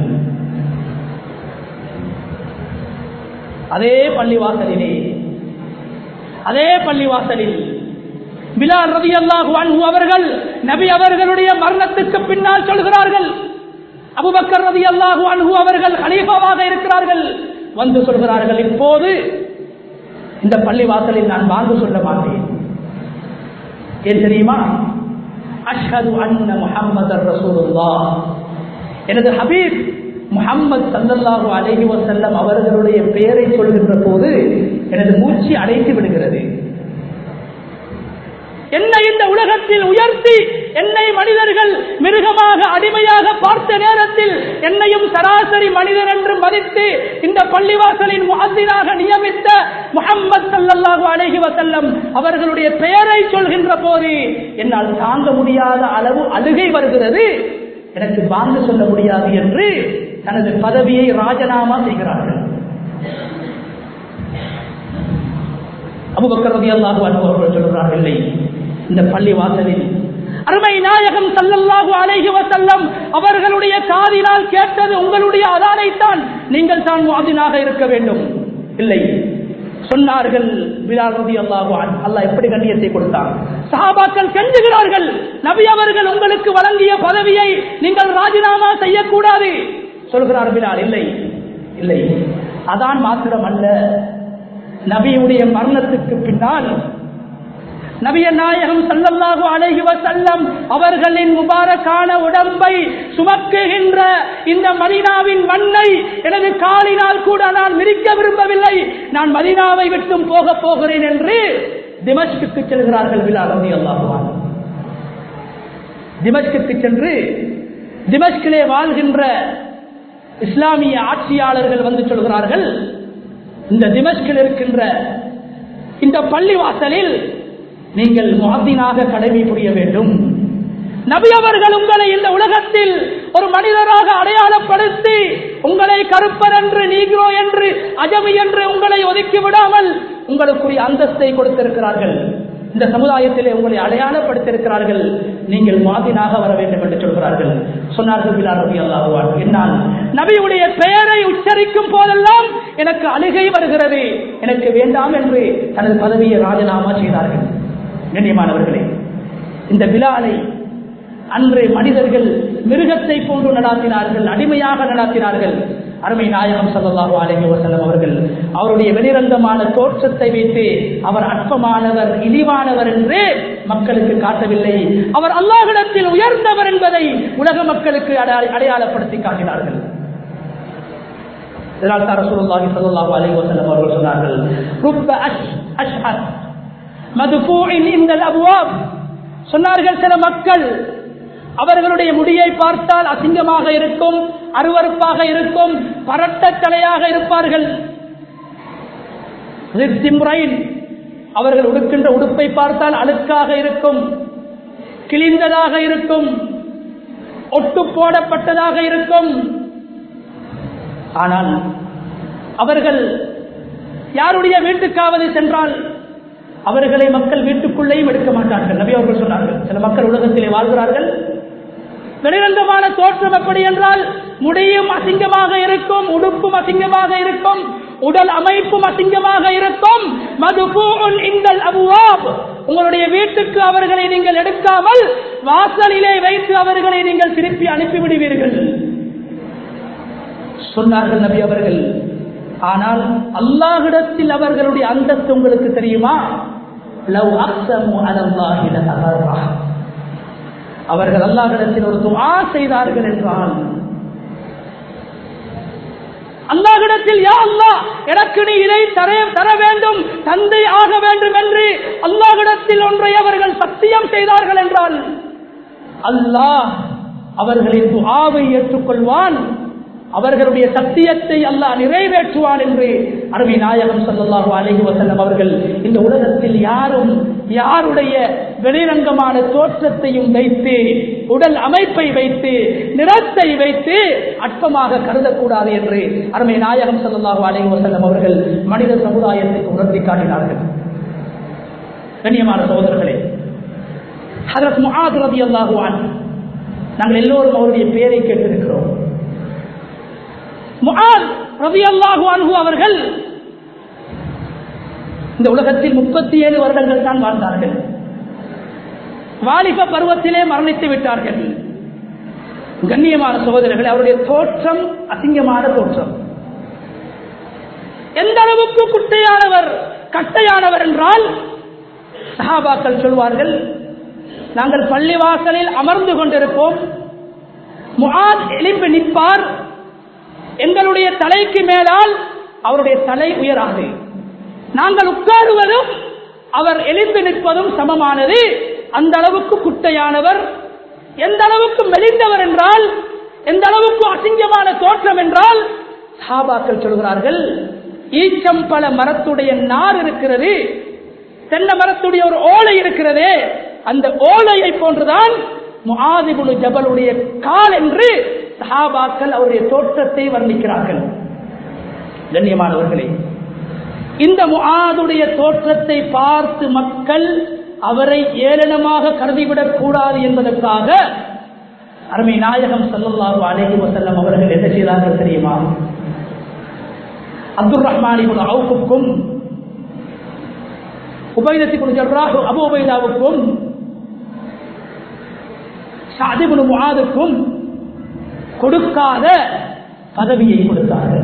அதே பள்ளிவாசலிலே அதே பள்ளிவாசலில் பிலால் ரதி அல்லாஹு அன்பு அவர்கள் நபி அவர்களுடைய மரணத்துக்கு பின்னால் சொல்கிறார்கள் அபுபக்கர் ரதி அல்லாஹு அன்பு அவர்கள் ஹலீஃபாவாக இருக்கிறார்கள் வந்து சொல்கிறார்கள் இப்போது இந்த பள்ளி வாசலில் நான் வாங்க சொல்ல மாட்டேன் ஏன் தெரியுமா அஷ்ஹது அன்ன முஹம்மதர் ரசூலுல்லாஹ் எனது ஹபீப் முஹம்மது சல்லல்லாஹு அலைஹி வஸல்லம் அவர்களுடைய பெயரை சொல்கின்ற போது எனது மூச்சு அடைத்து விடுகிறது என்னை இந்த உலகத்தில் உயர்த்தி என்னை மனிதர்கள் மிருகமாக அடிமையாக பார்த்த நேரத்தில் என்னையும் சராசரி மனிதர் என்று மதித்து இந்த பள்ளிவாசலின் முகத்தினாக நியமித்த முகம்மது சல்லல்லாஹு அலைஹி வசல்லம் அவர்களுடைய பெயரை சொல்கின்ற போது என்னால் தாங்க முடியாத அளவு அழுகை வருகிறது எனக்கு பாங்கு சொல்ல முடியாது என்று தனது பதவியை ராஜினாமா செய்கிறார்கள் அபுபக்கர் ரதி அல்லாஹு அவர்கள் சொல்கிறார்கள் இல்லை இந்த பள்ளி வாசலில் அருமை நாயகம் சல்லல்லாஹு அலைஹி வசல்லம் அவர்களுடைய காதினால் கேட்டது உங்களுடைய அதானைத்தான் நீங்கள் தான் மாதினாக இருக்க வேண்டும் இல்லை சொன்னார்கள் பிலால் ரதி அல்லாஹு அல்லாஹ் எப்படி கண்ணியத்தை கொடுத்தார் சஹாபாக்கள் கெஞ்சுகிறார்கள் நபி அவர்கள் உங்களுக்கு வழங்கிய பதவியை நீங்கள் ராஜினாமா செய்யக்கூடாது சொல்கிறார் பிலால் இல்லை இல்லை அதான் மாத்திரம் அல்ல நபியுடைய மரணத்துக்கு பின்னால் நபிய நாயகம் சல்லல்லாஹு அலைஹி வசல்லம் அவர்களின் முபாரக்கான உடம்பை சுமக்குகின்ற இந்த மதினாவின் மண்ணை எனது காலினால் கூட நான் மிரிக்க விரும்பவில்லை நான் மதினாவை விட்டும் போக போகிறேன் என்று திமஷ்குக்கு செல்கிறார்கள் பிலால் ரதி அல்லாஹுவான் திமஷ்குக்கு சென்று திமஷ்கிலே வாழ்கின்ற இஸ்லாமிய ஆட்சியாளர்கள் வந்து சொல்கிறார்கள் இந்த திமஷ்கில் இருக்கின்ற இந்த பள்ளிவாசலில் நீங்கள் முகத்தினாக கடமை புரிய வேண்டும் நபி அவர்கள் உங்களை இந்த உலகத்தில் ஒரு மனிதராக அடையாளப்படுத்தி உங்களை கருப்பர் என்று நீக்ரோ என்று அஜமி என்று உங்களை ஒதுக்கி விடாமல் உங்களுக்குரிய அந்தஸ்தை கொடுத்திருக்கிறார்கள் இந்த சமுதாயத்திலே உங்களை அடையாளப்படுத்தியிருக்கிறார்கள் நீங்கள் மாதினாக வர வேண்டும் என்று சொல்கிறார்கள் சொன்னார்கள் பிலால் ரவி அல்லாஹுவான் என்னால் நபியுடைய பெயரை உச்சரிக்கும் போதெல்லாம் எனக்கு அழுகை வருகிறது எனக்கு வேண்டாம் என்று தனது பதவியை ராஜினாமா செய்தார்கள் கண்ணியமானவர்களே இந்த விழாலை அன்று மனிதர்கள் மிருகத்தை போன்று நடாத்தினார்கள் அடிமையாக நடாத்தினார்கள் அருமை நாயகம் சல்லாஹூ அலஹி வசல்லம் அவர்கள் அவருடைய வெளிரங்கமான தோற்றத்தை வைத்து அவர் அற்பமானவர் இழிவானவர் என்று மக்களுக்கு காட்டவில்லை அவர் அல்லாஹிடத்தில் உயர்ந்தவர் என்பதை உலக மக்களுக்கு அடையாளப்படுத்தி காட்டினார்கள் இதனால் தான் ரசூலுல்லாஹி ஸல்லல்லாஹு அலைஹி வஸல்லம் அவர்கள் சொன்னார்கள் ருப்ப அஷ் அஷ்அத் மதுஃபூஇன் இந்தல் அப்வாப் சொன்னார்கள் சில மக்கள் அவர்களுடைய முடியை பார்த்தால் அசிங்கமாக இருக்கும் அருவறுப்பாக இருக்கும் பரட்ட தலையாக இருப்பார்கள் அவர்கள் உடுக்கின்ற உடுப்பை பார்த்தால் அழுக்காக இருக்கும் கிழிந்ததாக இருக்கும் ஒட்டு போடப்பட்டதாக இருக்கும் ஆனால் அவர்கள் யாருடைய வீட்டுக்காவது சென்றால் அவர்களை மக்கள் வீட்டுக்குள்ளேயும் எடுக்க மாட்டார்கள் நபி அவர்கள் சொன்னார்கள் சில மக்கள் உலகத்திலே வாழ்கிறார்கள் வெளிரங்கமான தோற்றம் எப்படி என்றால் முடியும் அசிங்கமாக இருக்கும் உடுப்பும் அசிங்கமாக இருக்கும் உடல் அமைப்பும் அசிங்கமாக இருக்கும் மதுபூன் இந்தல் அபுவாப் உங்களுடைய வீட்டுக்கு அவர்களை நீங்கள் எடுக்காமல் வாசலிலே வைத்து அவர்களை நீங்கள் திருப்பி அனுப்பிவிடுவீர்கள் சொன்னார்கள் நபி அவர்கள் ஆனால் அல்லாஹிடத்தில் அவர்களுடைய அந்தஸ்து உங்களுக்கு தெரியுமா லவ் அக்ஸமு அலல்லாஹி லஅபர்ரா அவர்கள் அல்லாஹிடத்தில் ஒரு துஆ செய்தார்கள் என்றால் அல்லாஹிடத்தில் யா அல்லாஹ் எனக்கு நீ இதை தர தர வேண்டும் தந்தை ஆக வேண்டும் என்று அல்லாஹிடத்தில் ஒன்றை அவர்கள் சத்தியம் செய்தார்கள் என்றால் அல்லாஹ் அவர்களின் துஆவை ஏற்றுக்கொள்வான் அவர்களுடைய சத்தியத்தை அல்லாஹ் நிறைவேற்றுவான் என்று அருமை நாயகம் சல்லாஹூ அலஹி வசல்லம் அவர்கள் இந்த உலகத்தில் யாரும் யாருடைய வெளிரங்கமான தோற்றத்தையும் வைத்து உடல் அமைப்பை வைத்து நிறத்தை வைத்து அற்பமாக கருதக்கூடாது என்று அருமை நாயகம் சல்லாஹூ அலஹி வசல்லம் அவர்கள் மனித சமுதாயத்துக்கு உணர்த்தி காட்டினார்கள் கண்ணியமான சகோதரர்களே ஹதரத் முஹாத் ரதி அல்லாஹுவான் நாங்கள் எல்லோரும் அவருடைய பெயரை கேட்டிருக்கிறோம் முஹாத் ரதி அல்லாஹு அன்ஹு அவர்கள் இந்த உலகத்தில் முப்பத்தி ஏழு வருடங்கள் தான் வாழ்ந்தார்கள் வாலிப பருவத்திலே மரணித்து விட்டார்கள் கண்ணியமான சகோதரர்கள் அவருடைய தோற்றம் அசிங்கமான தோற்றம் எந்த அளவுக்கு குட்டையானவர் கட்டையானவர் என்றால் சஹாபாக்கள் சொல்வார்கள் நாங்கள் பள்ளிவாசலில் அமர்ந்து கொண்டிருப்போம் முகாத் எலும்பி நிற்பார் எங்களுடைய தலைக்கு மேலால் அவருடைய தலை உயராது நாங்கள் உட்காருவதும் அவர் எலும்பி நிற்பதும் சமமானது அந்த அளவுக்கு குட்டையானவர் எந்த அளவுக்கு மெலிந்தவர் என்றால் எந்த அளவுக்கு அசிங்கமான தோற்றம் என்றால் சாபாக்கள் சொல்கிறார்கள் ஈச்சம் பல மரத்துடைய நார் இருக்கிறது தென்னை மரத்துடைய ஒரு ஓலை இருக்கிறது அந்த ஓலையை போன்றுதான் முஹாதிபுல் ஜபலுடைய கால் என்று சஹாபாக்கள் அவருடைய தோற்றத்தை வர்ணிக்கிறார்கள் கண்ணியமானவர்களே இந்த முஆதுடைய தோற்றத்தை பார்த்து மக்கள் அவரை ஏளனமாக கருதிவிடக் கூடாது என்பதற்காக அருமை நாயகம் சல்லல்லாஹு அலைஹி வஸல்லம் அவர்கள் என்ன செய்தார்கள் தெரியுமா அப்துல் ரஹ்மான் இப்னு அவுஃபுக்கும் உபைதத்தி இப்னு ஜர்ராஹ் அபூ உபைதாவுக்கும் சஅத் இப்னு முஆதுக்கும் கொடுக்காத பதவியை கொடுத்தார்கள்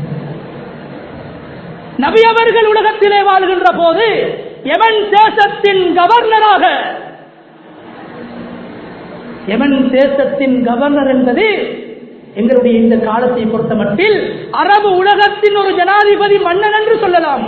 நபி அவர்கள் உலகத்திலே வாழ்கின்ற போது எவன் தேசத்தின் கவர்னராக எவன் தேசத்தின் கவர்னர் என்பது எங்களுடைய இந்த காலத்தை பொறுத்த மட்டில் அரபு உலகத்தின் ஒரு ஜனாதிபதி மன்னன் என்று சொல்லலாம்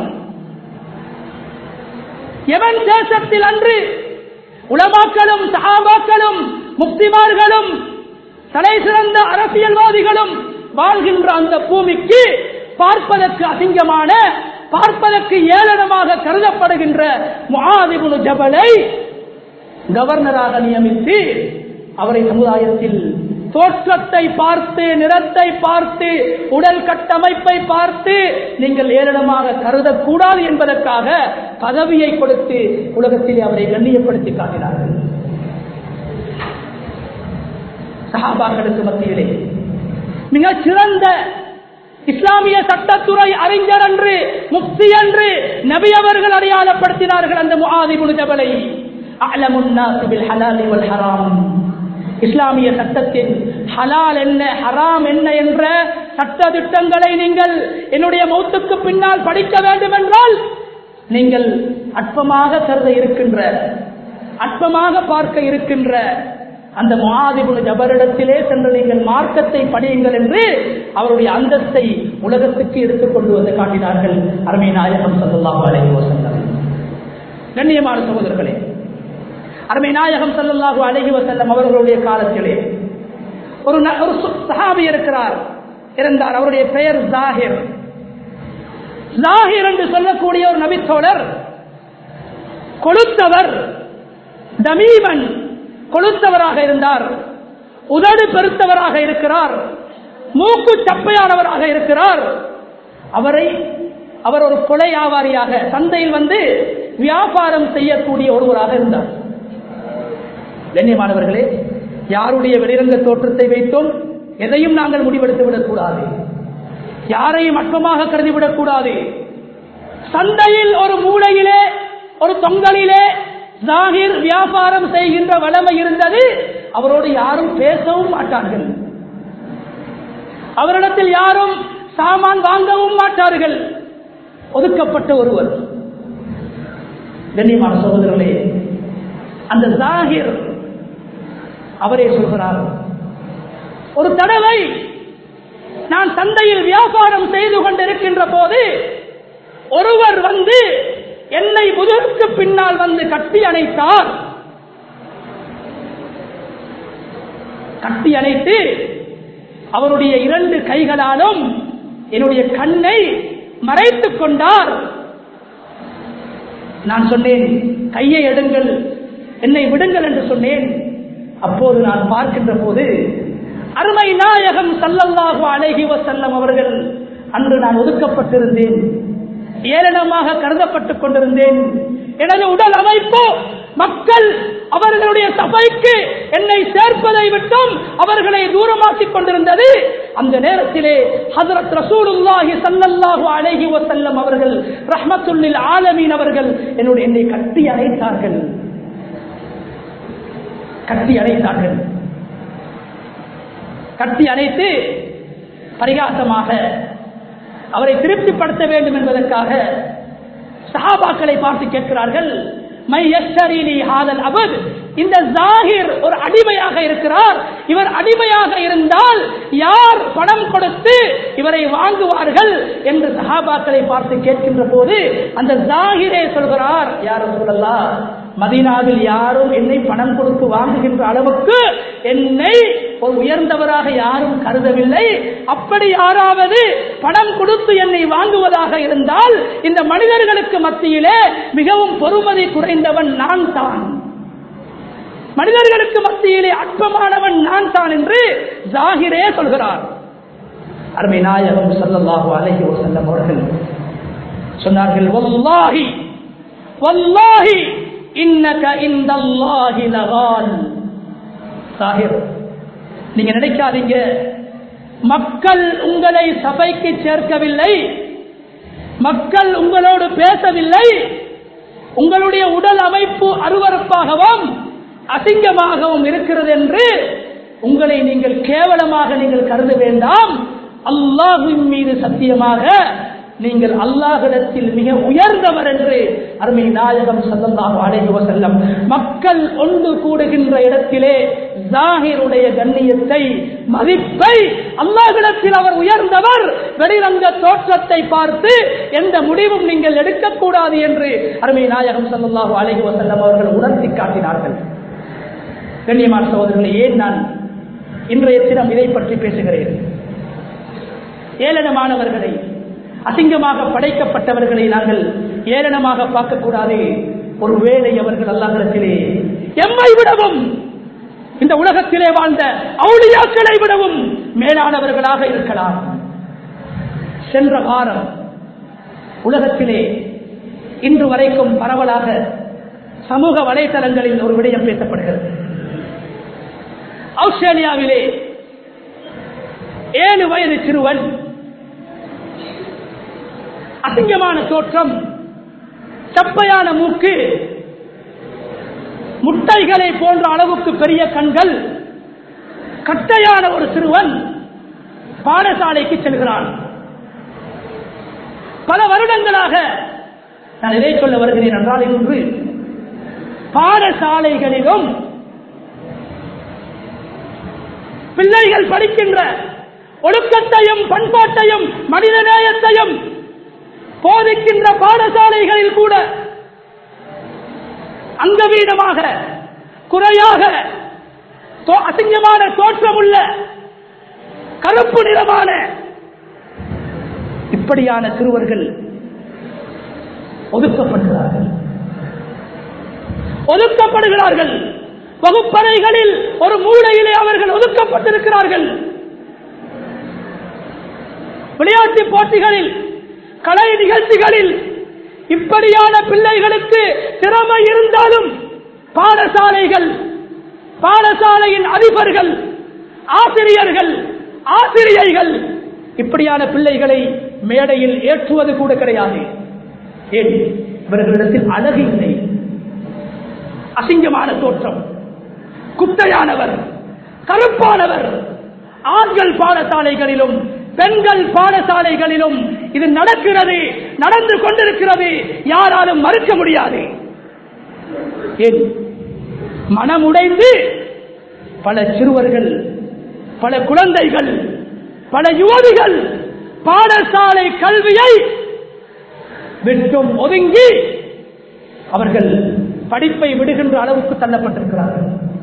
எவன் தேசத்தில் அன்று உலமாக்களும் சஹாபாக்களும் முக்திமார்களும் தலை சிறந்த அரசியல்வாதிகளும் வாழ்கின்ற அந்த பூமிக்கு பார்ப்பதற்கு அசிங்கமான பார்ப்பதற்கு ஏளனமாக கருதப்படுகின்ற முஆதிபுனு ஜபலை கவர்னராக நியமித்து அவரை சமுதாயத்தில் தோற்றத்தை பார்த்து நிறத்தை பார்த்து உடல் கட்டமைப்பை பார்த்து நீங்கள் ஏளனமாக கருதக்கூடாது என்பதற்காக பதவியை கொடுத்து உலகத்திலே அவரை கண்ணியப்படுத்தி காட்டினார்கள் சஹாபாக்களுக்கு மத்தியிலே மிகச் சிறந்த இஸ்லாமிய சட்டத்துறை அறிஞர் என்று முக்தி என்று நபி அவர்கள் அடையாளப்படுத்தினார்கள் அந்த முஆதிபுல் ஜபலை அலமுன் நாஸ் பில் ஹலாலி வல் ஹராம் இஸ்லாமிய சட்டத்தின் ஹலால் என்ன ஹராம் என்ன என்ற சட்ட திட்டங்களை நீங்கள் என்னுடைய மௌத்துக்கு பின்னால் படிக்க வேண்டும் என்றால் நீங்கள் அற்பமாக கருத இருக்கின்ற அற்பமாக பார்க்க இருக்கின்ற அந்த மாதிபுல் ஜபரிடத்திலே சென்று நீங்கள் மார்க்கத்தை படியுங்கள் என்று அவருடைய அந்தஸ்தை உலகத்துக்கு எடுத்துக் கொண்டு வந்து காட்டினார்கள் அருமை நாயகம் சல்லாஹு அலைஹி வஸல்லம் கண்ணியமான சகோதரர்களே அருமை நாயகம் சல்லல்லாஹு அலைஹி வஸல்லம் அவர்களுடைய காலத்திலே ஒரு ந- ஒரு சு- சஹாபி இருக்கிறார் இருந்தார் அவருடைய பெயர் ஜாகிர் ஜாகிர் என்று சொல்லக்கூடிய ஒரு நபித்தோழர் கொளுத்தவர் தமீமன் கொளுத்தவராக இருந்தார் உதடு பெருத்தவராக இருக்கிறார் மூக்கு சப்பையானவராக இருக்கிறார் அவரை அவர் ஒரு கொலை வியாபாரியாக சந்தையில் வந்து வியாபாரம் செய்யக்கூடிய ஒருவராக இருந்தார் கண்ணியமானவர்களே யாருடைய வெளிரங்க தோற்றத்தை வைத்தும் எதையும் நாங்கள் முடிவெடுத்து விடக்கூடாது யாரையும் அற்பமாக கருதிவிடக் கூடாது சந்தையில் ஒரு மூலையிலே ஒரு தொங்கலிலே ஜாகிர் வியாபாரம் செய்கின்ற வளமை இருந்தது அவரோடு யாரும் பேசவும் மாட்டார்கள் அவரிடத்தில் யாரும் சாமான் வாங்கவும் மாட்டார்கள் ஒதுக்கப்பட்ட ஒருவர் கண்ணியமான சகோதரர்களே அந்த ஜாகிர் அவரே சொல்கிறார் ஒரு தடவை நான் சந்தையில் வியாபாரம் செய்து கொண்டிருக்கின்ற போது ஒருவர் வந்து என்னை முதுகுக்கு பின்னால் வந்து கட்டி அணைத்தார் கட்டி அணைத்து அவருடைய இரண்டு கைகளாலும் என்னுடைய கண்ணை மறைத்துக் கொண்டார் நான் சொன்னேன் கையை எடுங்கள் என்னை விடுங்கள் என்று சொன்னேன் அப்போது நான் பார்க்கின்ற போது அருமை நாயகம் சல்லல்லாஹு அலைஹி வஸல்லம் அவர்கள் அன்று நான் ஒதுக்கப்பட்டிருந்தேன் ஏளனமாக கருதப்பட்டுக் கொண்டிருந்தேன் எனது உடல் அமைப்பு மக்கள் அவர்களுடைய சபைக்கு என்னை சேர்ப்பதை விட்டும் அவர்களை தூரமாக்கிக் கொண்டிருந்தது அந்த நேரத்திலே ஹதரத் ரசூலுல்லாஹி ஸல்லல்லாஹு அலைஹி வஸல்லம் அவர்கள் ரஹ்மத்துல்லில் ஆலமீன் அவர்கள் என்னுடைய என்னை கட்டி அணைத்தார்கள் கட்டி அணைத்தார்கள் கட்டி அணைத்து பரிகாசமாக அவரை திருப்திப்படுத்த வேண்டும் என்பதற்காக சஹாபாக்களை பார்த்து கேட்கிறார்கள் மை யஷ்தரிலி ஹாதல் அபத் இந்த ஜாகிர் ஒரு அடிமையாக இருக்கிறார் இவர் அடிமையாக இருந்தால் யார் பணம் கொடுத்து இவரை வாங்குவார்கள் என்று சஹாபாக்களை பார்த்து கேட்கின்ற போது அந்த ஜாகிரே சொல்கிறார் யாரும் சொல்லலாம் மதீனாவில் யாரும் என்னை பணம் கொடுத்து வாங்குகின்ற அளவுக்கு என்னை ஒரு உயர்ந்தவராக யாரும் கருதவில்லை அப்படி யாராவது பணம் கொடுத்து என்னை வாங்குவதாக இருந்தால் இந்த மனிதர்களுக்கு மத்தியிலே மிகவும் பொறுமதி குறைந்தவன் நான் தான் மனிதர்களுக்கு மத்தியிலே அற்பமானவன் நான் தான் என்று ஜாகிரே சொல்கிறார் அருமை நாயகம் ஸல்லல்லாஹு அலைஹி வஸல்லம் அவர்கள் சொன்னார்கள் வல்லாஹி வல்லாஹி இன்னக இந்தல்லாஹி லகால் சாஹிர் நீங்க நினைக்காதீங்க மக்கள் உங்களை சபைக்கு சேர்க்கவில்லை மக்கள் உங்களோடு பேசவில்லை உங்களுடைய உடல் அமைப்பு அருவருப்பாகவும் அசிங்கமாகவும் இருக்கிறது என்று உங்களை நீங்கள் கேவலமாக நீங்கள் கருத வேண்டாம் அல்லாஹின் மீது சத்தியமாக நீங்கள் அல்லாஹிடத்தில் மிக உயர்ந்தவர் என்று அருமை நாயகம் சல்லல்லாஹு அலைஹி வஸல்லம் மக்கள் ஒன்று கூடுகின்ற இடத்திலே ஜாகிருடைய கண்ணியத்தை மதிப்பை அல்லாஹிடத்தில் அவர் உயர்ந்தவர் வெளிரங்க தோற்றத்தை பார்த்து எந்த முடிவும் நீங்கள் எடுக்கக்கூடாது என்று அருமை நாயகம் சல்லல்லாஹு அலைஹி வஸல்லம் அவர்கள் உணர்த்தி காட்டினார்கள் கண்ணியமான சகோதரர்களை ஏன் நான் இன்றைய தினம் இதை பற்றி பேசுகிறேன் ஏளனமானவர்களை அசிங்கமாக படைக்கப்பட்டவர்களை நாங்கள் ஏளனமாக பார்க்கக்கூடாது ஒருவேளை அவர்கள் அல்லாஹிடத்திலே எம்மை விடவும் இந்த உலகத்திலே வாழ்ந்த அவுளியாக்களை விடவும் மேலானவர்களாக இருக்கலாம் சென்ற வாரம் உலகத்திலே இன்று வரைக்கும் பரவலாக சமூக வலைதளங்களில் ஒரு விடயம் பேசப்படுகிறது ஆஸ்திரேலியாவிலே ஏழு வயது சிறுவன் அசிங்கமான தோற்றம் சப்பையான மூக்கு முட்டைகளை போன்ற அளவுக்கு பெரிய கண்கள் கட்டையான ஒரு சிறுவன் பாடசாலைக்கு செல்கிறான் பல வருடங்களாக நான் இதை சொல்ல வருகிறேன் என்றால் இன்று பாடசாலைகளிலும் பிள்ளைகள் படிக்கின்ற ஒழுக்கத்தையும் பண்பாட்டையும் மனிதநேயத்தையும் போதிக்கின்ற பாடசாலைகளில் கூட அங்கவீனமாக குறையாக தோ- அசிங்கமான தோற்றமுள்ள கருப்பு நிறமான இப்படியான சிறுவர்கள் ஒதுக்கப்படுகிறார்கள் ஒதுக்கப்படுகிறார்கள் வகுப்பறைகளில் ஒரு மூலையிலே அவர்கள் ஒதுக்கப்பட்டிருக்கிறார்கள் விளையாட்டு போட்டிகளில் கலை நிகழ்ச்சிகளில் இப்படியான பிள்ளைகளுக்கு திறமை இருந்தாலும் பாடசாலைகள் பாடசாலையின் அதிபர்கள் ஆசிரியர்கள் ஆசிரியைகள் இப்படியான பிள்ளைகளை மேடையில் ஏற்றுவது கூட கிடையாது ஏன் இவர்களிடத்தில் அழகு இல்லை அசிங்கமான தோற்றம் குட்டையானவர் கருப்பானவர் ஆண்கள் பாடசாலைகளிலும் பெண்கள் பாடசாலைகளிலும் இது நடக்கிறது நடந்து கொண்டிருக்கிறது யாராலும் மறுக்க முடியாது ஏன் மனமுடைந்து பல சிறுவர்கள் பல குழந்தைகள் பல யுவதிகள் பாடசாலை கல்வியை விட்டும் ஒதுங்கி அவர்கள் படிப்பை விடுகின்ற அளவுக்கு தள்ளப்பட்டிருக்கிறார்கள்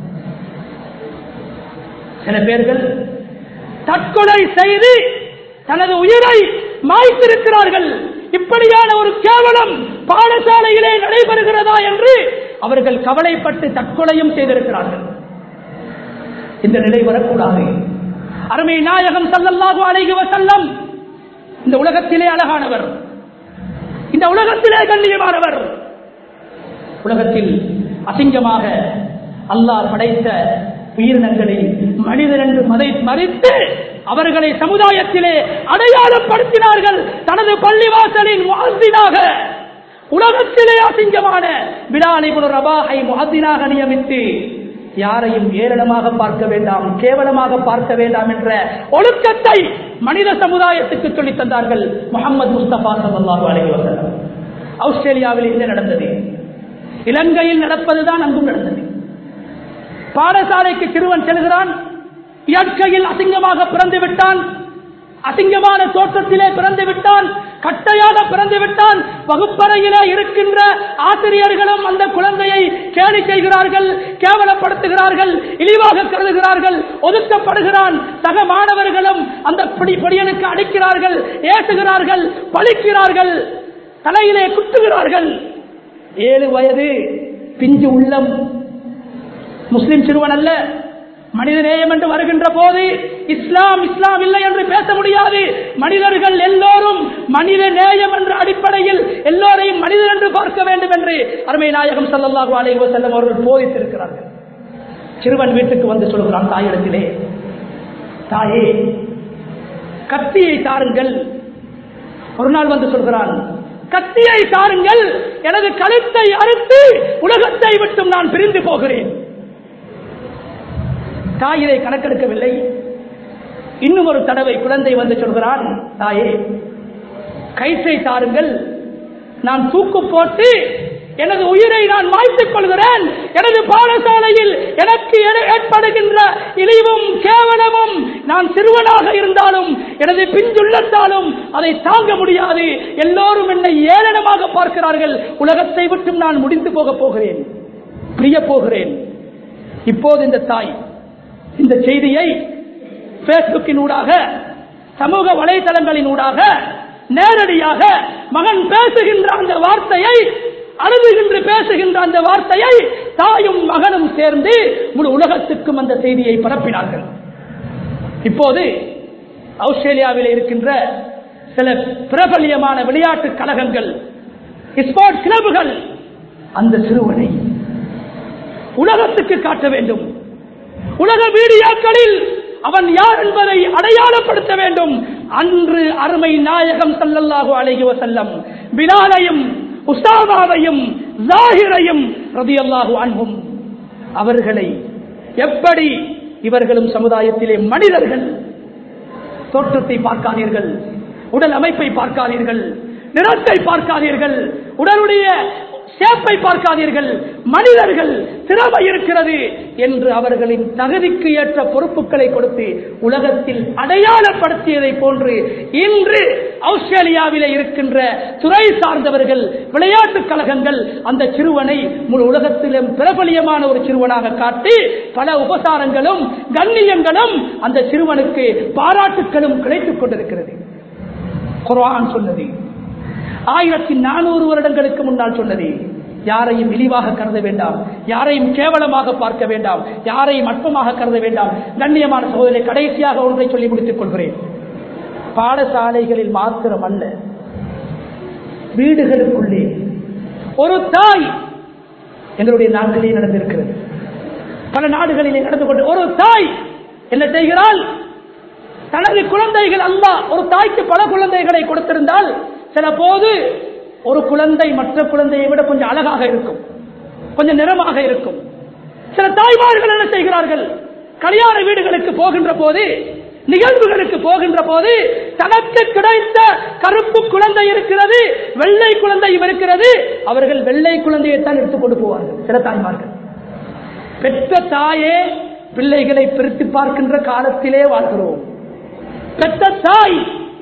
சில பேர்கள் தற்கொலை செய்து தனது உயிரை மாய்த்திருக்கிறார்கள் இப்படியான ஒரு கேவலம் பாடசாலையிலே நடைபெறுகிறதா என்று அவர்கள் கவலைப்பட்டு தற்கொலையும் செய்திருக்கிறார்கள் இந்த நிலை வரக்கூடாது அருமை நாயகம் சல்லல்லாஹு அலைஹி வஸல்லம் இந்த உலகத்திலே அழகானவர் இந்த உலகத்திலே கண்ணியமானவர் உலகத்தில் அசிங்கமாக அல்லாஹ் படைத்த உயிரினங்களை மனிதன் என்று மதை மறித்து அவர்களை சமுதாயத்திலே அடையாளப்படுத்தினார்கள் தனது பள்ளிவாசலின் முஹத்தினாக உலகத்திலே அசிங்கமான விடாலை ரபாகை முஹத்தினாக நியமித்து யாரையும் ஏளனமாக பார்க்க வேண்டாம் கேவலமாக பார்க்க வேண்டாம் என்ற ஒழுக்கத்தை மனித சமுதாயத்துக்கு சொல்லித் தந்தார்கள் முகமது முஸ்தபா சல்லாஹூ அலைஹி வஸல்லம் ஆஸ்திரேலியாவில் என்ன நடந்தது இலங்கையில் நடப்பதுதான் அங்கும் நடந்தது பாடசாலைக்கு சிறுவன் செல்கிறான் இயற்கையில் அசிங்கமாக பிறந்து விட்டான் அசிங்கமான தோற்றத்திலே பிறந்து விட்டான் கட்டையாக பிறந்து விட்டான் வகுப்பறையிலே இருக்கின்ற ஆசிரியர்களும் அந்த குழந்தையை கேலி செய்கிறார்கள் கேவலப்படுத்துகிறார்கள் இழிவாக கருதுகிறார்கள் ஒதுக்கப்படுகிறான் சக மாணவர்களும் அந்த பிடி படியனுக்கு அடிக்கிறார்கள் ஏசுகிறார்கள் பழிக்கிறார்கள் தலையிலே குத்துகிறார்கள் ஏழு வயது பிஞ்சு உள்ளம் முஸ்லிம் சிறுவன் அல்ல மனிதநேயம் என்று வருகின்ற போது இஸ்லாம் இஸ்லாம் இல்லை என்று பேச முடியாது மனிதர்கள் எல்லோரும் மனித நேயம் என்ற அடிப்படையில் எல்லோரையும் மனிதன் என்று பார்க்க வேண்டும் என்று அருமை நாயகம் சல்லல்லாஹு அலைஹி வஸல்லம் அவர்கள் போதித்திருக்கிறார்கள் சிறுவன் வீட்டுக்கு வந்து சொல்கிறான் தாயிடத்திலே தாயே கத்தியை தாருங்கள் ஒரு நாள் வந்து சொல்கிறான் கத்தியை தாருங்கள் எனது கழுத்தை அறுத்து உலகத்தை விட்டும் நான் பிரிந்து போகிறேன் தாய் இதை கணக்கெடுக்கவில்லை இன்னும் ஒரு தடவை குழந்தை வந்து சொல்கிறான் தாயே கயிற்றை தாருங்கள் நான் தூக்கு போட்டு எனது உயிரை நான் மாய்த்துக் கொள்கிறேன் எனது பாடசாலையில் எனக்கு என- ஏற்படுகின்ற இழிவும் கேவலமும் நான் சிறுவனாக இருந்தாலும் எனது பிஞ்சுள்ளத்தாலும் அதை தாங்க முடியாது எல்லோரும் என்னை ஏளனமாக பார்க்கிறார்கள் உலகத்தை விட்டும் நான் முடிந்து போக போகிறேன் பிரிய போகிறேன் இப்போது இந்த தாய் இந்த செய்தியை பேஸ்புக்கினூடாக சமூக வலைதளங்களினூடாக நேரடியாக மகன் பேசுகின்ற அந்த வார்த்தையை அழுதுகின்ற பேசுகின்ற அந்த வார்த்தையை தாயும் மகனும் சேர்ந்து முழு உலகத்துக்கும் அந்த செய்தியை பரப்பினார்கள் இப்போது ஆஸ்திரேலியாவில் இருக்கின்ற சில பிரபலியமான விளையாட்டு கழகங்கள் ஸ்போர்ட்ஸ் கிளப்புகள் அந்த சிறுவனை உலகத்துக்கு காட்ட வேண்டும் உலக மீடியாக்களில் அவன் யார் என்பதை அடையாளப்படுத்த வேண்டும் அன்று அருமை நாயகம் சல்லல்லாஹு அலைஹி வஸல்லம் பிலாலையும் உசாமாவையும் ஜாகிரையும் ரதியல்லாஹு அன்ஹும் அவர்களை எப்படி இவர்களும் சமுதாயத்திலே மனிதர்கள் தோற்றத்தை பார்க்காதீர்கள் உடல் அமைப்பை பார்க்காதீர்கள் நிறத்தை பார்க்காதீர்கள் உடலுடைய சேப்பை பார்க்காதீர்கள் மனிதர்கள் திறமை இருக்கிறது என்று அவர்களின் தகுதிக்கு ஏற்ற பொறுப்புகளை கொடுத்து உலகத்தில் அடையாளப்படுத்தியதை போன்று இன்று ஆஸ்திரேலியாவிலே இருக்கின்ற துறை சார்ந்தவர்கள் விளையாட்டுக் கழகங்கள் அந்த சிறுவனை முழு உலகத்திலும் பிரபலியமான ஒரு சிறுவனாக காட்டி பல உபசாரங்களும் கண்ணியங்களும் அந்த சிறுவனுக்கு பாராட்டுகளும் கிடைத்துக் கொண்டிருக்கிறது குர்ஆன் சொன்னது ஆயிரத்தி நானூறு வருடங்களுக்கு முன்னால் சொன்னது யாரையும் இழிவாக கருத வேண்டாம் யாரையும் கேவலமாக பார்க்க வேண்டாம் யாரையும் அற்பமாக கருத வேண்டாம் கண்ணியமான சகோதரி கடைசியாக ஒன்றை சொல்லி முடித்துக் கொள்கிறேன் பாடசாலைகளில் மாத்திரம் அல்ல வீடுகளுக்குள்ளே ஒரு தாய் எங்களுடைய நாட்டிலே நடந்திருக்கிறது பல நாடுகளிலே நடந்து கொண்டு ஒரு தாய் என்ன செய்கிறாள் தனது குழந்தைகள் அல்ல ஒரு தாய்க்கு பல குழந்தைகளை கொடுத்திருந்தால் சில போது ஒரு குழந்தை மற்ற குழந்தையை விட கொஞ்சம் அழகாக இருக்கும் கொஞ்சம் நிறமாக இருக்கும் சில தாய்மார்கள் என்ன செய்கிறார்கள் கல்யாண வீடுகளுக்கு போகின்ற போது நிகழ்வுகளுக்கு போகின்ற போது தனக்கு கிடைத்த கருப்பு குழந்தை இருக்கிறது வெள்ளை குழந்தையும் இருக்கிறது அவர்கள் வெள்ளை குழந்தையை தான் எடுத்துக்கொண்டு போவார்கள் சில தாய்மார்கள் பெற்ற தாயே பிள்ளைகளை பிரித்து பார்க்கின்ற காலத்திலே வாழ்கிறோம் பெற்ற தாய்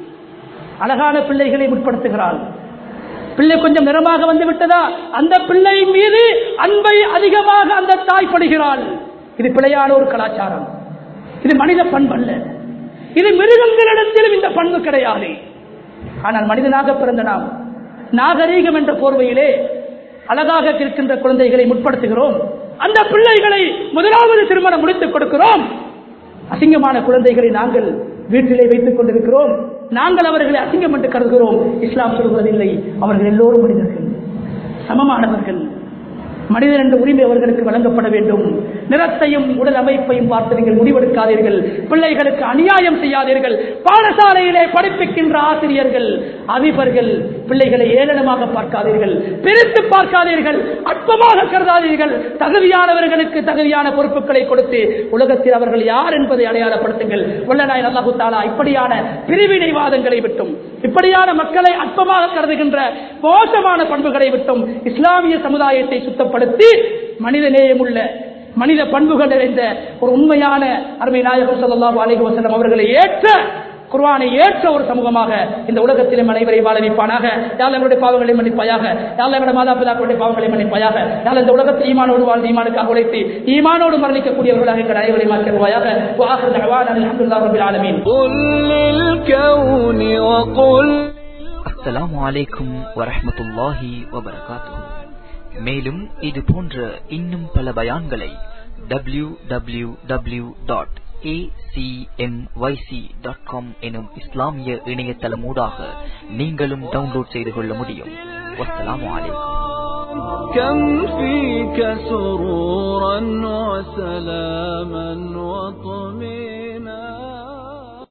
அழகான பிள்ளைகளை முற்படுத்துகிறாள் பிள்ளை கொஞ்சம் நிறமாக வந்து விட்டதா அந்த பிள்ளை மீது அன்பை அதிகமாக அந்த தாய் படுகிறாள் இது பிழையான ஒரு கலாச்சாரம் இது மனித பண்பல்ல இது மிருகங்களிடத்திலும் இந்த பண்பு கிடையாது ஆனால் மனிதனாக பிறந்த நாம் நாகரீகம் என்ற போர்வையிலே அழகாக இருக்கின்ற குழந்தைகளை முற்படுத்துகிறோம் அந்த பிள்ளைகளை முதலாவது திருமணம் முடித்துக் கொடுக்கிறோம் அசிங்கமான குழந்தைகளை நாங்கள் வீட்டிலே வைத்துக் கொண்டிருக்கிறோம் நாங்கள் அவர்களை அசிங்கம் என்று கருதுகிறோம் இஸ்லாம் சொல்வதில்லை அவர்கள் எல்லோரும் மனிதர்கள் சமமானவர்கள் மனிதன் என்ற உரிமை அவர்களுக்கு வழங்கப்பட வேண்டும் நிறத்தையும் உடல் அமைப்பையும் பார்த்து நீங்கள் முடிவெடுக்காதீர்கள் பிள்ளைகளுக்கு அநியாயம் செய்யாதீர்கள் பாடசாலையிலே படிப்பிக்கின்ற ஆசிரியர்கள் அதிபர்கள் பிள்ளைகளை ஏளனமாக பார்க்காதீர்கள் பிரித்து பார்க்காதீர்கள் அற்பமாக கருதாதீர்கள் தகுதியானவர்களுக்கு தகுதியான பொறுப்புகளை கொடுத்து உலகத்தில் அவர்கள் யார் என்பதை அடையாளப்படுத்துங்கள் வல்லநாய் அல்லாஹு தாலா இப்படியான பிரிவினைவாதங்களை விட்டும் இப்படியான மக்களை அற்பமாக கருதுகின்ற மோசமான பண்புகளை விட்டும் இஸ்லாமிய சமுதாயத்தை சுத்தப்படுத்தி மனிதநேயம் உள்ள மனித பண்புகள் நிறைந்த ஒரு உண்மையான அருமை நாயகம் ஸல்லல்லாஹு அலைஹி வஸல்லம் அவர்களை ஏற்ற குர்ஆனை ஏற்ற ஒரு சமூகமாக இந்த உலகத்திலும் அனைவரை வாழ வைப்பானாக யாழ் நம்முடைய பாவங்களை மன்னிப்பாயாக யாழ் நம்முடைய மாதா பிதாக்களுடைய பாவங்களை மன்னிப்பாயாக யாழ் இந்த உலகத்தில் ஈமானோடு வாழ்ந்து ஈமானுக்காக உழைத்து ஈமானோடு மரணிக்கக்கூடியவர்களாக எங்கள் அனைவரை மாற்றிடுவாயாக وآخر دعوانا الحمد لله رب العالمين قل للكون وقل அஸ்ஸலாமு அலைக்கும் வரஹ்மத்துல்லாஹி வபரகாத்துஹு மேலும் இது போன்ற இன்னும் பல பயான்களை W W W dot dot com எனும் இஸ்லாமிய இணையதளமூடாக நீங்களும் டவுன்லோட் செய்து கொள்ள முடியும் வஸ்ஸலாமு அலைக்கும் كم فيك سرور